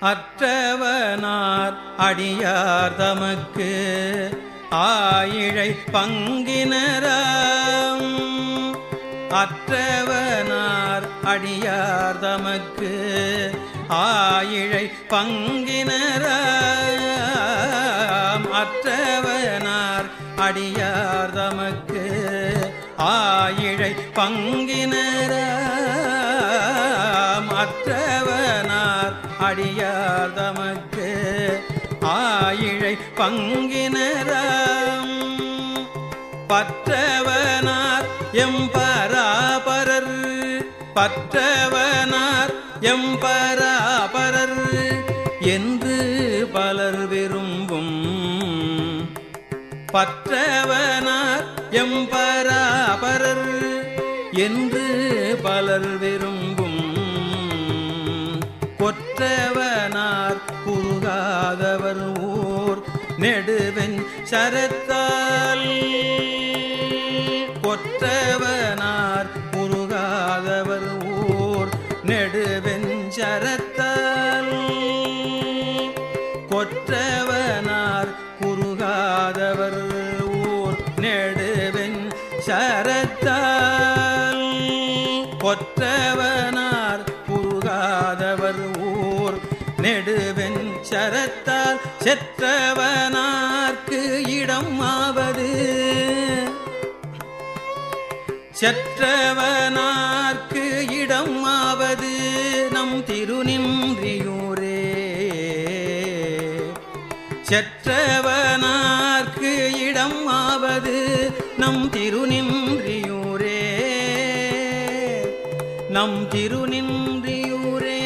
அற்றவனார் அடியார் தமக்கு ஆயிழை பங்கினராம் அற்றவனார் அடியார் தமக்கு ஆயிழை பங்கினராம் அற்றவனார் அடியார் தமக்கு ஆயிழை பங்கினராம் அற்றவனார் அடியார் தமக்கு ஆயிழை பங்கினராம் பற்றவனார் எம்பராபரர் பற்றவனார் எம்பராபரர் என்று பலர் விரும்பும் பற்றவனார் எம்பராபரர் என்று பலர் விரும்பும் கொற்றவனார் குறுகாதவர் ஊர் நெடுவென் சரத்தால் கொற்றவனார் குறுகாதவர் ஊர் நெடுவென் சரத்தால் கொற்றவனார் குறுகாதவர் ஊர் நெடுவென் சரத்தால் கொற்றவனார் குறுகாதவர் ஊர் நெடுவென் சரத்தால் செற்றவனார்க்கு இடம் ஆவது செற்றவனார்க்கு இடம் ஆவது நம் திருநின்றியூரே செற்றவனார்க்கு இடம் ஆவது நம் திருநின்றியூரே நம் திருநின்றியூரே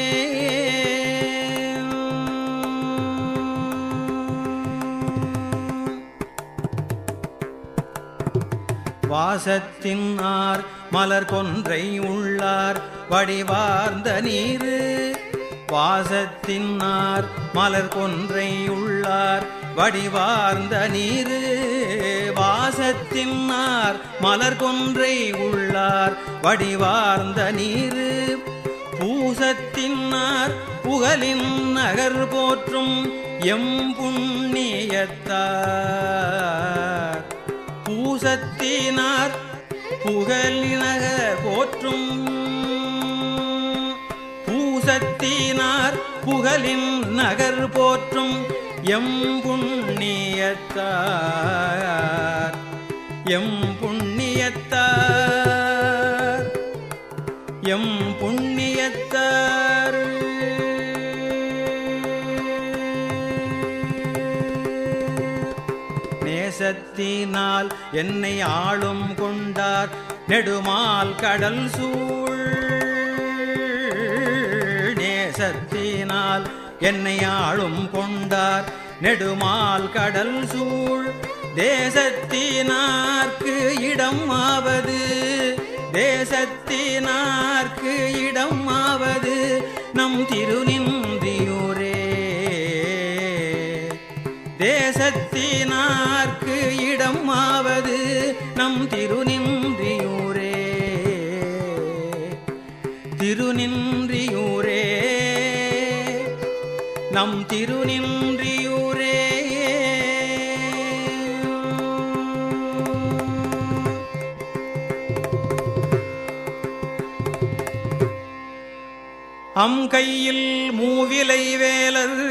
வாசத்தின் ஆர் மலர் கொன்றை உள்ளார் வடிவார்ந்த நீரு வாசத்தின் ஆர் மலர் கொன்றை உள்ளார் வடிவார்ந்த நீரு வாசத்தின் ஆர் மலர் கொன்றை உள்ளார் வடிவார்ந்த நீரு பூசத்தின்னார் புகழின் நகர் போற்றும் எம் புண்ணியத்தார் பூசத்தினார் புகழினக போற்றும் பூசத்தினார் புகழின் நகர் போற்றும் எம் புண்ணியத்தார் எம் புண்ணியத்தார் எம் புண்ணியத்தார் நேசத்தினால் என்னை ஆளும் கொண்டார் நெடுமால் கடல் சூழ் நேசத்தினால் என்னை ஆளும் கொண்டார் நெடுமால் கடல் சூழ் தேசத்தினார்க்கு இடம் ஆவது தேசத்தினார்க்கு இடம் ஆவது நம் திருநின்றியூரே தேசத்தினார்க்கு இடம் ஆவது நம் திருநின்றியூரே திருநின்றியூரே நம் திருநின்றியூரே அம் கையில் மூவிலை வேலர்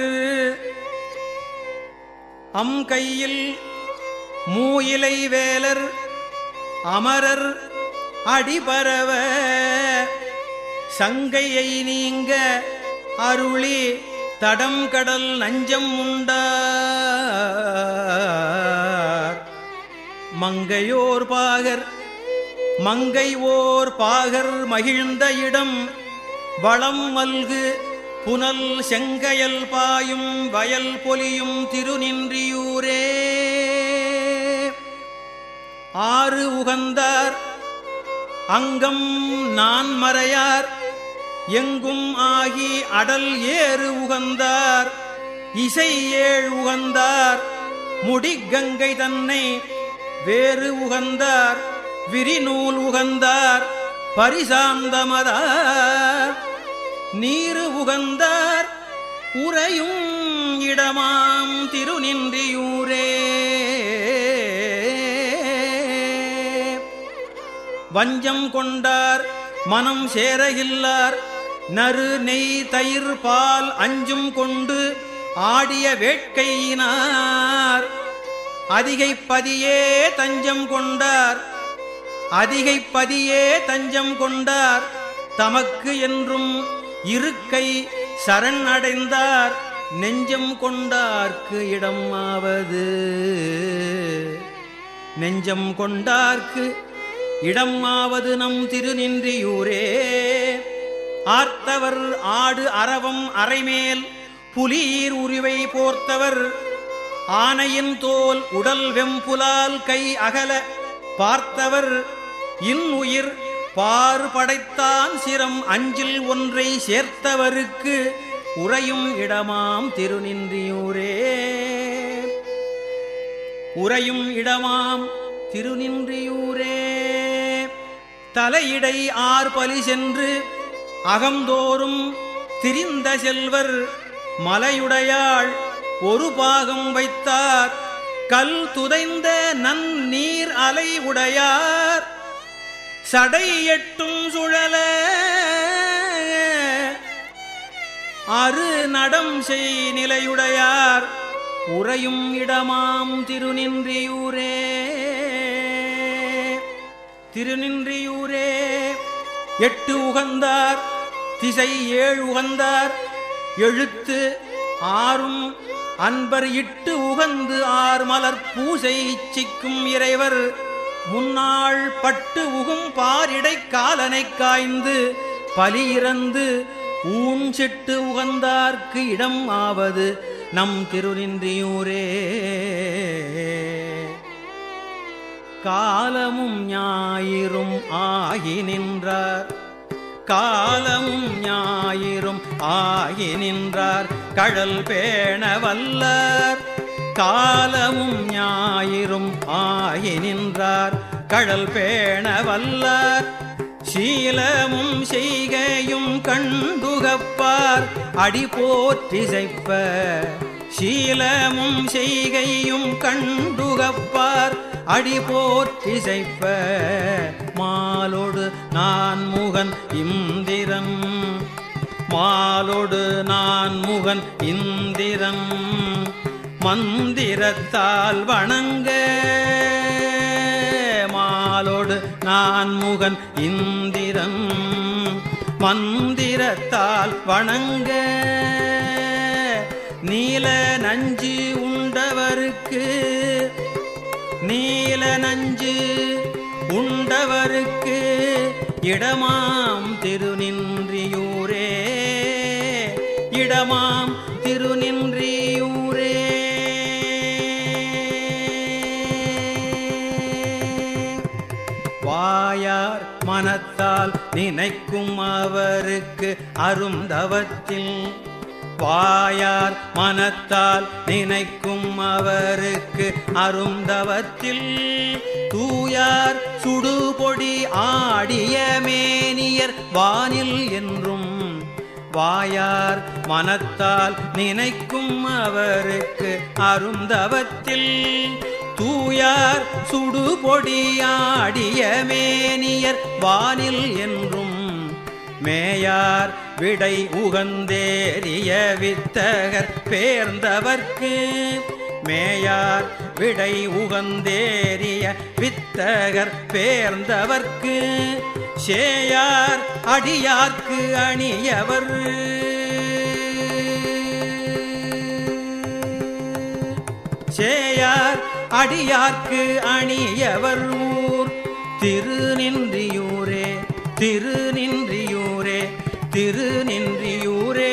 அம் கையில் மூயிலை வேலர் அமரர் அடிபரவ சங்கையை நீங்க அருளி தடம் கடல் நஞ்சம் உண்டார் மங்கையோர் பாகர் மங்கை ஓர் பாகர் மகிழ்ந்த இடம் வளம் மல்கு புனல் செங்கயல் பாயும் வயல் பொலியும் திருநின்றியூரே ஆறு உகந்தார் அங்கம் நான் மறையார் எங்கும் ஆகி அடல் ஏறு உகந்தார் இசை ஏழ் உகந்தார் முடிகங்கை தன்னை வேறு உகந்தார் விரிநூல் உகந்தார் பரிசாந்தமதார் நீரு உகந்தார் உறையும் இடமாம் திருநின்றியூரே வஞ்சம் கொண்டார் மனம் சேரகில்லார் நறு நெய் தயிர் பால் அஞ்சும் கொண்டு ஆடிய வேட்கையினார் அதிகைப்பதியே தஞ்சம் கொண்டார் அதிகைப்பதியே தஞ்சம் கொண்டார் தமக்கு என்றும் இருக்கை சரண் அடைந்தார் நெஞ்சம் கொண்டார்க்கு இடம் ஆவது நெஞ்சம் கொண்டார்க்கு இடம் ஆவது நம் திருநின்றியூரே ஆர்த்தவர் ஆடு அரவம் அரைமேல் புலீர் உரிவை போர்த்தவர் ஆனையின் தோல் உடல் வெம்புலால் கை அகல பார்த்தவர் இன்னுயிர் பார் படைத்தான் சிரம் அஞ்சில் ஒன்றை சேர்த்தவருக்கு உறையும் இடமாம் திருநின்றியூரே உறையும் இடமாம் திருநின்றியூரே தலையிடை ஆர் பலி சென்று அகந்தோறும் திரிந்த செல்வர் மலையுடையாள் ஒரு பாகம் வைத்தார் கல் துதைந்த நன் நீர் அலை உடையார் சடை எட்டும் சுழல அரு நடம் செய் நிலையுடையார் உறையும் இடமாம் திருநின்றியூரே திருநின்றியூரே எட்டு உகந்தார் திசை ஏழு உகந்தார் எழுத்து ஆறும் அன்பர் இட்டு உகந்து ஆர் மலர் பூசை இச்சிக்கும் இறைவர் முன்னாள் பட்டு உகும் பாரிடை காலனை காய்ந்து பலி இறந்து ஊன் சிட்டு உகந்தார்க்கு இடம் ஆவது நம் திருநின்றியூரே காலமும் ஞாயிறும் ஆகி நின்றார் காலமும் ஞாயிறும் ஆகி நின்றார் கடல் பேண வல்லார் காலமும் ஞாயிறும் ஆகி நின்றார் கடல் பேண வல்லார் சீலமும் செய்கையும் கண்டுகப்பார் அடி போற்றிசைப்ப சீலமும் செய்கையும் கண்டுகப்பார் அடி போற்றிசைப்ப மாலோடு நான் முகன் இந்திரன் மாலோடு நான் முகன் இந்திரன் மந்திரத்தால் வணங்க மாலோடு நான் முகன் இந்திரன் மந்திரத்தால் வணங்க நீல நஞ்சு உண்டவருக்கு நீல நஞ்சு உண்டவருக்கு இடமாம் திருநின்றியூரே இடமாம் திருநின்றியூரே வாயார் மனத்தால் நினைக்கும் அவருக்கு அருந்தவத்தில் வாயார் மனத்தால் நினைக்கும் அவருக்கு அருந்தவத்தில் தூயார் சுடுபொடி ஆடிய மேனியர் வானில் என்றும் வாயார் மனத்தால் நினைக்கும் அவருக்கு அருந்தவத்தில் தூயார் சுடுபொடியாடிய மேனியர் வானில் என்றும் மேயார் விடை உகந்தேறிய வித்தகர் பேர்ந்தவர்க்கு மேயார் விடை உகந்தேறிய வித்தகர் பேர்ந்தவர்க்கு சேயார் அடியார்க்கு அணியவர் சேயார் அடியார்க்கு அணியவர் ஊர் திருநின்றியூரே திருநின்றியூரே திருநின்றியூரே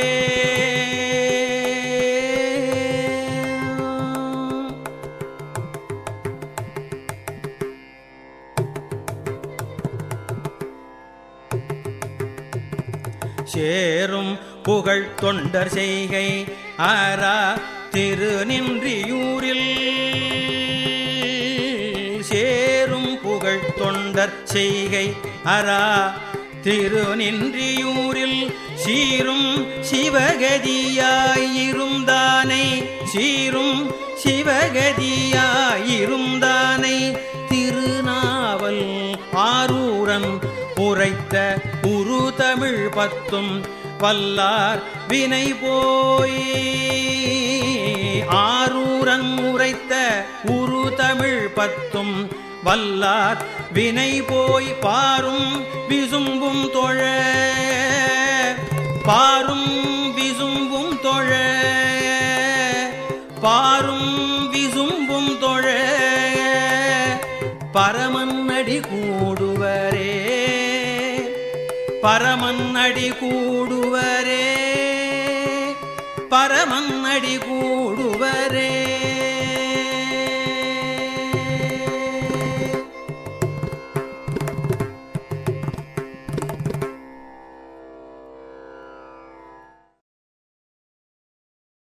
சேரும் புகழ் தொண்டர் செய்கை ஆரா திருநின்றியூரில் சேரும் புகழ் தொண்டர் செய்கை அரா திருநின்றியூரில் சீரும் சிவகதியாயிருந்தானை சீரும் சிவகதியாயிருந்தானை திருநாவல் ஆரூரன் உரைத்த உரு தமிழ் பத்தும் வல்லார் வினை போய் ஆரூரன் உரைத்த உரு தமிழ் பத்தும் வல்லார் வினை போய் பாரும் விசும்பும் தொழ பாரும் விசும்பும் தொழ பாரும் விசும்பும் தொழ பரமன்னடி கூடுவரே பரமன்னடி கூடுவரே பரமன்னடி கூடுவரே